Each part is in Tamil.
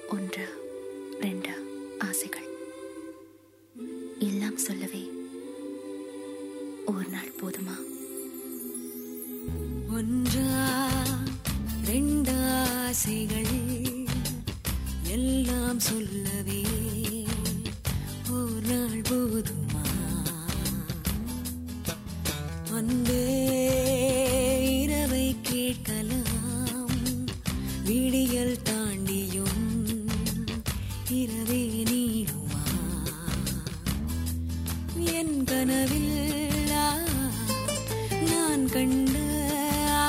ஒன்று ரெண்டு ஆசைகள் எல்லாம் சொல்லவே ஒரு நாள் போதுமா ஒன்றா ரெண்டு ஆசைகள் எல்லாம் சொல்லவே ஒரு நாள் போதுமா அன்பே இரவை கேட்கலாம் விடியல் தாண்டியும் இரவே நீடுமா என் கனவில் ஆ, நான் கண்ட ஆ,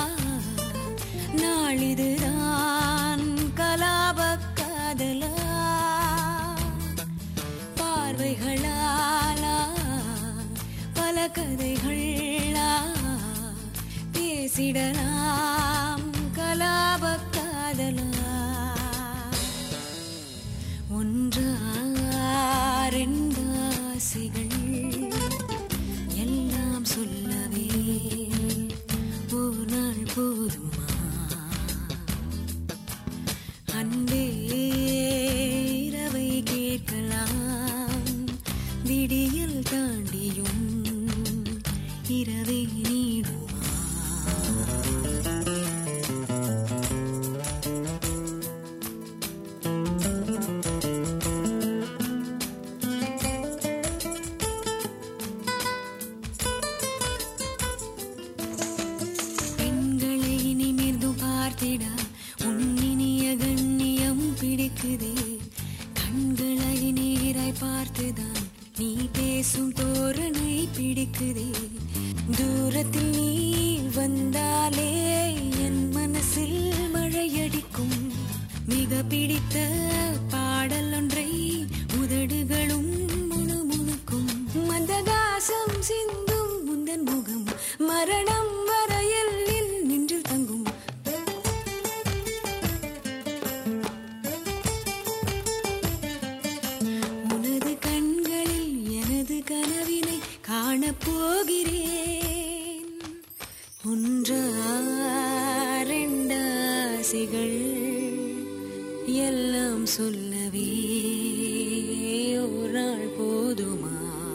நாளிதுதான் கலாப காதலா பார்வைகளாலா பல கதைகளா பேசிடலாம் கலாப காதலா ஒன்றா ரெண்டு ஆசைகள் எல்லாம் சொல்லவே ஒரு நாள் போதுமா அன்பே இரவை கேட்கலாம் விடியல் தாண்டியும் இரவை நீடுமா பெண்களை நிமிர்ந்து பார்த்திட உன்னினிய கண்ணியம் பிடிக்குதே கண்களை நேராய் பார்த்துதான் நீ பேசும் தோரணை பிடிக்குதே தூரத்தில் நீ வந்தாலே என் மனசில் மழையடிக்கும் மிக பிடித்த பாடல் ஒன்றை உதடுகளும் முணுமுணுக்கும் மந்தகாசம் சிந்தும் முந்தன் முகம் மரணம் வரையில் நின்று தங்கும் உனது கண்களில் எனது கனவினை காணப் போகிறேன் ஒன்றா ரெண்டாசிகள் எல்லாம் சொல்லவே ஒரு நாள் போதுமா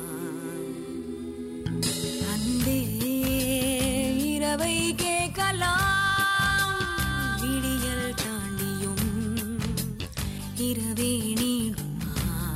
அன்பே இரவை கேட்கலாம் விடியல் தாண்டியும் இரவே நீடுமா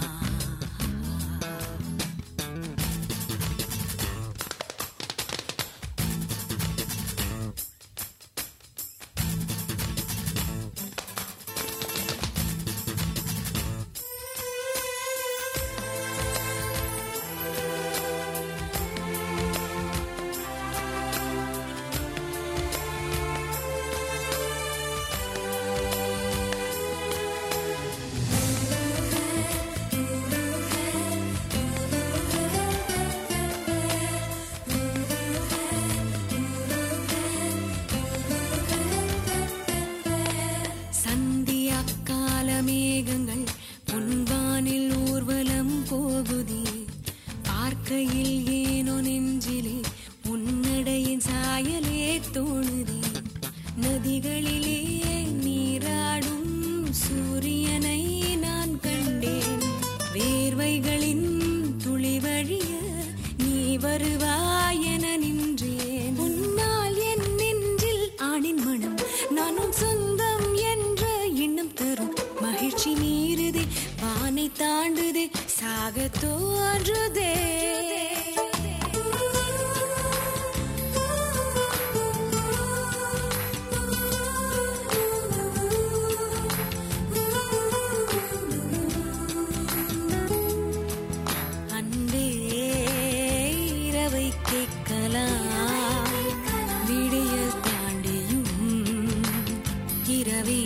சந்தியா கால மேகங்கள் பொன்வானில் ஊர்வலம் போகுதே பார்க்கையில் ஏனோ நெஞ்சிலே உன்னடையின் சாயலே தோணுதே நதிகளிலே நீராடும் சூரியனை நான் கண்டேன் வேர்வைகளின் துளி வழிய நீ வருவாய் என நின்றேன் உன்னால் என் நெஞ்சில் ஆணின் மனம் நானும் சொந்தம் என்ற எண்ணம் தரும் மகிழ்ச்சி மீறுதே வானை தாண்டுதே சாக தோன்றுதே அன்பே இரவை கேட்கலாம் விடியல் தாண்டியும் இரவே